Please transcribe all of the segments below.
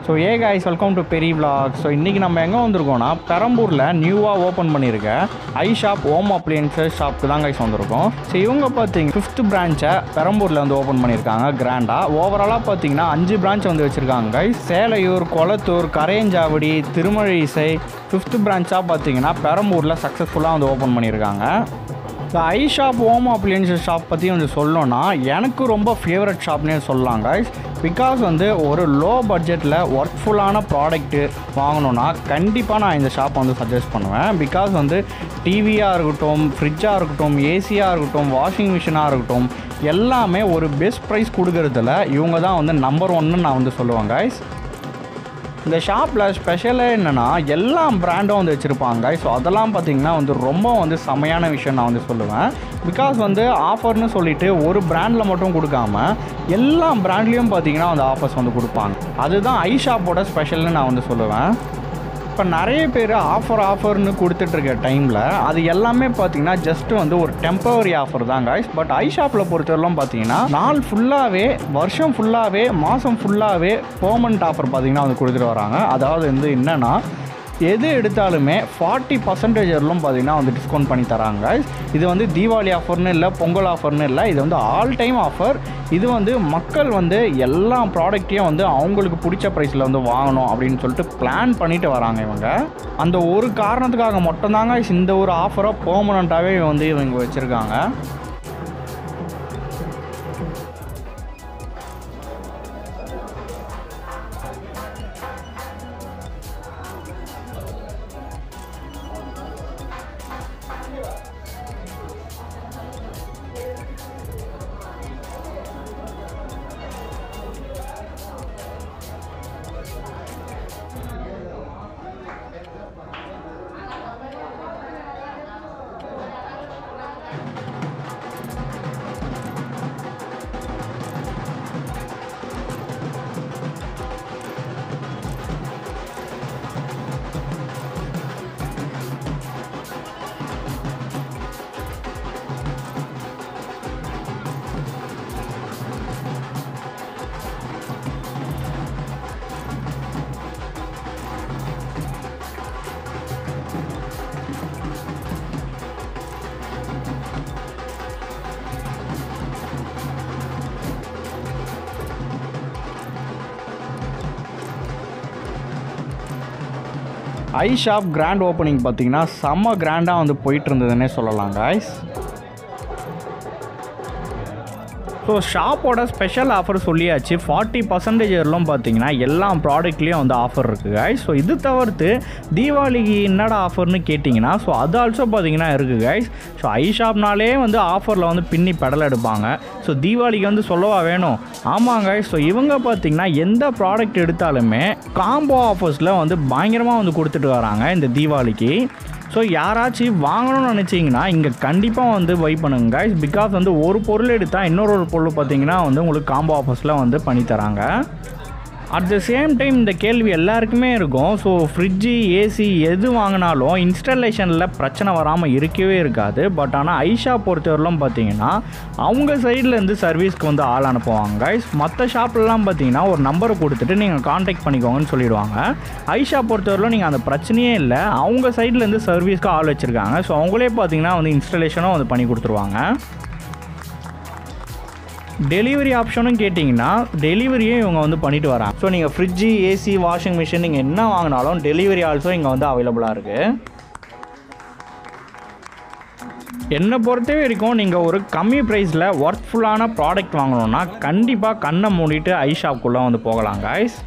So hey guys welcome to பெரி vlog so இன்றைக்கி நம்ம எங்கே வந்திருக்கோம்னா பெரம்பூரில் நியூவாக ஓப்பன் பண்ணியிருக்க ஐ ஷாப் ஹோம் அப்ளையன்சஸ் ஷாப்க்கு தான் கைஸ் வந்திருக்கோம் ஸோ இவங்க பார்த்தீங்க ஃபிஃப்த் பிரான்ச்சை பெரம்பூரில் வந்து ஓப்பன் பண்ணியிருக்காங்க கிராண்டாக ஓவராலாக பார்த்தீங்கன்னா அஞ்சு பிரான்ச் வந்து வச்சுருக்காங்க கைஸ் சேலையூர் கொளத்தூர் கரையஞ்சாவடி திருமழிசை ஃபிஃப்த் பிரான்ச்சாக பார்த்தீங்கன்னா பெரம்பூரில் சக்ஸஸ்ஃபுல்லாக வந்து ஓப்பன் பண்ணியிருக்காங்க இந்த I shop home appliances shop பற்றி வந்து சொல்லணும்னா எனக்கு ரொம்ப ஃபேவரட் ஷாப்னே சொல்லலாம் guys பிகாஸ் வந்து ஒரு லோ பட்ஜெட்டில் ஒர்க்ஃபுல்லான ப்ராடக்ட்டு வாங்கணும்னா கண்டிப்பாக நான் இந்த ஷாப் வந்து சஜஸ்ட் பண்ணுவேன் பிகாஸ் வந்து டிவியாக இருக்கட்டும் ஃப்ரிட்ஜாக இருக்கட்டும் ஏசியாக இருக்கட்டும் வாஷிங் மிஷினாக இருக்கட்டும் எல்லாமே ஒரு பெஸ்ட் ப்ரைஸ் கொடுக்கறதுல இவங்க தான் வந்து நம்பர் ஒன்னு நான் வந்து சொல்லுவேன் guys இந்த ஷாப்பில் ஸ்பெஷலே என்னென்னா எல்லா பிராண்டும் வந்து வச்சுருப்பாங்க ஸோ அதெல்லாம் பார்த்தீங்கன்னா வந்து ரொம்ப வந்து செமையான விஷயம் நான் வந்து சொல்லுவேன் பிகாஸ் வந்து ஆஃபர்னு சொல்லிட்டு ஒரு பிராண்டில் மட்டும் கொடுக்காம எல்லா பிராண்ட்லேயும் பார்த்தீங்கன்னா அந்த ஆஃபர்ஸ் வந்து கொடுப்பாங்க அதுதான் ஐ ஷாப்போட ஸ்பெஷல்னு நான் வந்து சொல்லுவேன் இப்போ நிறைய பேர் ஆஃபர் ஆஃபர்னு கொடுத்துட்ருக்க டைமில் அது எல்லாமே பார்த்தீங்கன்னா ஜஸ்ட் வந்து ஒரு டெம்பரரி ஆஃபர் தான் guys பட் ஐ ஷாப்பில் பொறுத்தவரைலாம் பார்த்தீங்கன்னா நாள் ஃபுல்லாகவே வருஷம் ஃபுல்லாகவே மாதம் ஃபுல்லாகவே பெர்மனண்ட் ஆஃபர் பார்த்தீங்கன்னா வந்து கொடுத்துட்டு வராங்க அதாவது வந்து என்னென்னா எது எடுத்தாலுமே ஃபார்ட்டி பர்சன்டேஜ் வரலும் பார்த்தீங்கன்னா வந்து டிஸ்கவுண்ட் பண்ணி தராங்க guys. இது வந்து தீபாவளி ஆஃபர்னு இல்லை பொங்கல் ஆஃபர்னு இல்லை இது வந்து ஆல் டைம் ஆஃபர் இது வந்து மக்கள் வந்து எல்லா ப்ராடக்ட்டையும் வந்து அவங்களுக்கு பிடிச்ச ப்ரைஸில் வந்து வாங்கணும் அப்படின்னு சொல்லிட்டு பிளான் பண்ணிட்டு வராங்க இவங்க அந்த ஒரு காரணத்துக்காக மட்டும்தாங்க இந்த ஒரு ஆஃபரை பெர்மனண்ட்டாகவே வந்து இவங்க வச்சுருக்காங்க ஐ ஷாப் கிராண்ட் ஓப்பனிங் பார்த்தீங்கன்னா செம்ம கிராண்டாக வந்து போயிட்டு இருந்ததுன்னே சொல்லலாம் guys ஸோ ஷாப்போட ஸ்பெஷல் ஆஃபர் சொல்லியாச்சு ஃபார்ட்டி பர்சன்டேஜ் வரலும் பார்த்தீங்கன்னா எல்லா ப்ராடக்ட்லேயும் வந்து ஆஃபர் இருக்குது guys ஸோ இது தவிர்த்து தீபாவளிக்கு என்னடா ஆஃபர்னு கேட்டிங்கன்னா ஸோ அது ஆல்சோ பார்த்தீங்கன்னா இருக்குது guys ஸோ ஐ ஷாப்னாலே வந்து ஆஃபரில் வந்து பின்னி பெடல் எடுப்பாங்க ஸோ தீபாவளிக்கு வந்து சொல்லவா வேணும் ஆமாங்க ஸோ இவங்க பார்த்தீங்கன்னா எந்த ப்ராடக்ட் எடுத்தாலுமே காம்போ ஆஃபர்ஸில் வந்து பயங்கரமாக வந்து கொடுத்துட்டு வராங்க இந்த தீபாவளிக்கு ஸோ யாராச்சும் வாங்கணும்னு நினச்சிங்கன்னா இங்கே கண்டிப்பாக வந்து பை பண்ணுங்க guys பிகாஸ் வந்து ஒரு பொருள் எடுத்தால் இன்னொரு ஒரு பொருள் பார்த்தீங்கன்னா வந்து உங்களுக்கு காம்போ ஆஃபர்ஸில் வந்து பண்ணி தராங்க அட் த சேம் டைம் இந்த கேள்வி எல்லாருக்குமே இருக்கும் ஸோ ஃப்ரிட்ஜு ஏசி எது வாங்கினாலும் இன்ஸ்டாலேஷனில் பிரச்சனை வராமல் இருக்கவே இருக்காது பட் ஆனால் ஐஷா பொறுத்தவரையிலும் பார்த்தீங்கன்னா அவங்க சைட்லேருந்து சர்வீஸ்க்கு வந்து ஆள் அனுப்புவாங்க guys மற்ற ஷாப்லலாம் பார்த்தீங்கன்னா ஒரு நம்பரை கொடுத்துட்டு நீங்கள் காண்டாக்ட் பண்ணிக்கோங்கன்னு சொல்லிடுவாங்க ஐஷா பொறுத்தவரையிலும் நீங்கள் அந்த பிரச்சனையே இல்லை அவங்க சைட்லேருந்து சர்வீஸ்க்கு ஆள் வச்சுருக்காங்க ஸோ அவங்களே பார்த்தீங்கன்னா வந்து இன்ஸ்டாலேஷனும் வந்து பண்ணி கொடுத்துருவாங்க டெலிவரி ஆப்ஷனும் கேட்டிங்கன்னா டெலிவரியும் இவங்க வந்து பண்ணிட்டு வராங்க ஸோ நீங்கள் ஃப்ரிட்ஜு ஏசி வாஷிங் மிஷின் நீங்கள் என்ன வாங்கினாலும் டெலிவரி ஆல்சோ இங்கே வந்து அவைலபிளாக இருக்குது என்னை பொறுத்த வரைக்கும் நீங்கள் ஒரு கம்மி ப்ரைஸில் ஒர்க்ஃபுல்லான ப்ராடக்ட் வாங்கணும்னா கண்டிப்பாக கண்ணை மூடிட்டு ஐ ஷாப்குள்ளே வந்து போகலாம் guys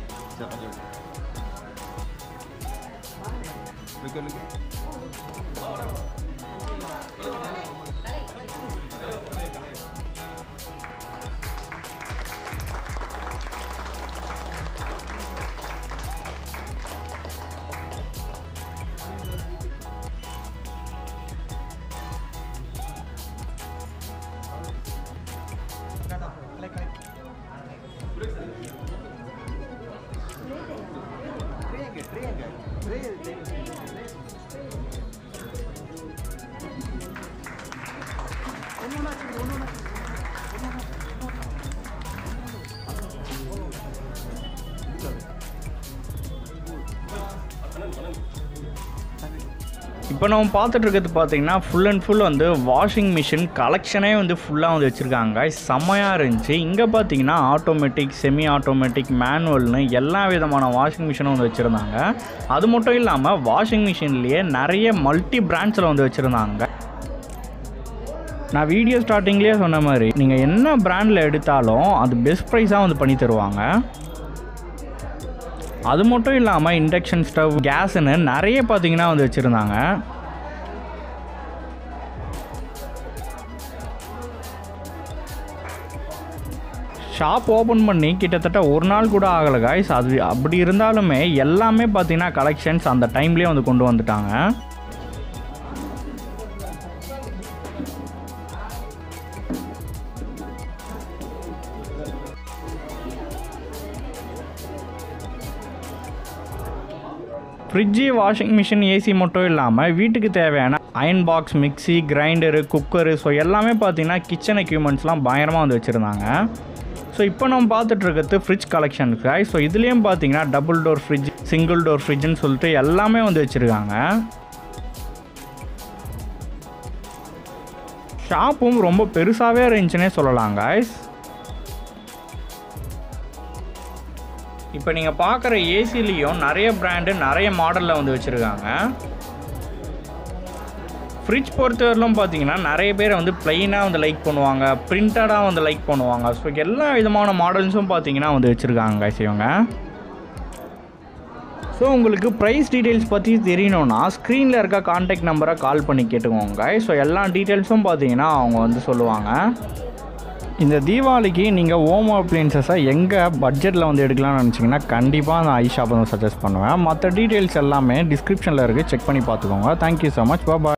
இப்போ நம்ம பார்த்துட்டு இருக்கிறது பார்த்தீங்கன்னா ஃபுல் அண்ட் ஃபுல் வந்து வாஷிங் மிஷின் கலெக்ஷனே வந்து ஃபுல்லாக வந்து வச்சுருக்காங்க செம்மையாக இருந்துச்சு இங்கே பார்த்தீங்கன்னா ஆட்டோமேட்டிக் செமி ஆட்டோமேட்டிக் மேனுவல்னு எல்லா விதமான வாஷிங் மிஷினும் வந்து வச்சுருந்தாங்க அது மட்டும் இல்லாமல் வாஷிங் மிஷின்லேயே நிறைய மல்டி பிராண்ட்ஸில் வந்து வச்சுருந்தாங்க நான் வீடியோ ஸ்டார்டிங்லேயே சொன்ன மாதிரி நீங்கள் என்ன பிராண்டில் எடுத்தாலும் அது பெஸ்ட் ப்ரைஸாக வந்து பண்ணி தருவாங்க அது மட்டும் இல்லாமல் இண்டக்ஷன் ஸ்டவ் கேஸுன்னு நிறைய பார்த்தீங்கன்னா வந்து வச்சுருந்தாங்க ஷாப் ஓப்பன் பண்ணி கிட்டத்தட்ட ஒரு நாள் கூட ஆகலை காய்ஸ் அது அப்படி இருந்தாலுமே எல்லாமே பார்த்தீங்கன்னா கலெக்ஷன்ஸ் அந்த டைம்லேயே வந்து கொண்டு வந்துட்டாங்க ஃப்ரிட்ஜு வாஷிங் மிஷின் ஏசி மட்டும் இல்லாமல் வீட்டுக்கு தேவையான iron box mixie grinder cooker so எல்லாமே பார்த்தீங்கன்னா கிச்சன் எக்யூப்மெண்ட்ஸ்லாம் பயங்கரமாக வந்து வச்சுருந்தாங்க ஸோ இப்போ நம்ம பார்த்துட்டு இருக்கிறது ஃப்ரிட்ஜ் கலெக்ஷன் ஸோ இதுலேயும் பார்த்தீங்கன்னா double door fridge single door ஃப்ரிட்ஜுன்னு சொல்லிட்டு எல்லாமே வந்து வச்சுருக்காங்க ஷாப்பும் ரொம்ப பெருசாகவே இருந்துச்சுன்னே சொல்லலாம் guys இப்போ நீங்கள் பார்க்குற ஏசிலையும் நிறைய பிராண்டு நிறைய மாடலில் வந்து வச்சுருக்காங்க ஃப்ரிட்ஜ் பொறுத்தவரையிலும் பார்த்தீங்கன்னா நிறைய பேர் வந்து ப்ளைனாக வந்து லைக் பண்ணுவாங்க பிரிண்டடாக வந்து லைக் பண்ணுவாங்க ஸோ எல்லா விதமான மாடல்ஸும் பார்த்தீங்கன்னா வந்து வச்சுருக்காங்க guys இவங்க ஸோ உங்களுக்கு ப்ரைஸ் டீட்டெயில்ஸ் பற்றி தெரியணும்னா ஸ்க்ரீனில் இருக்க காண்டாக்ட் நம்பரை கால் பண்ணி கேட்டுக்கோங்க ஸோ எல்லா டீட்டெயில்ஸும் பார்த்தீங்கன்னா அவங்க வந்து சொல்லுவாங்க இந்த தீபாவளிக்கு நீங்கள் ஓமோ அப்ளைன்சஸை எங்கே பட்ஜெட்டில் வந்து எடுக்கலாம்னு நினச்சிங்கன்னா கண்டிப்பாக நான் ஐ ஷாப் வந்து சஜஸ்ட் பண்ணுவேன் மற்ற டீட்டெயில்ஸ் எல்லாமே டிஸ்கிரிப்ஷனில் இருக்குது செக் பண்ணி பார்த்துக்கோங்க தேங்க்யூ ஸோ மச் பாய்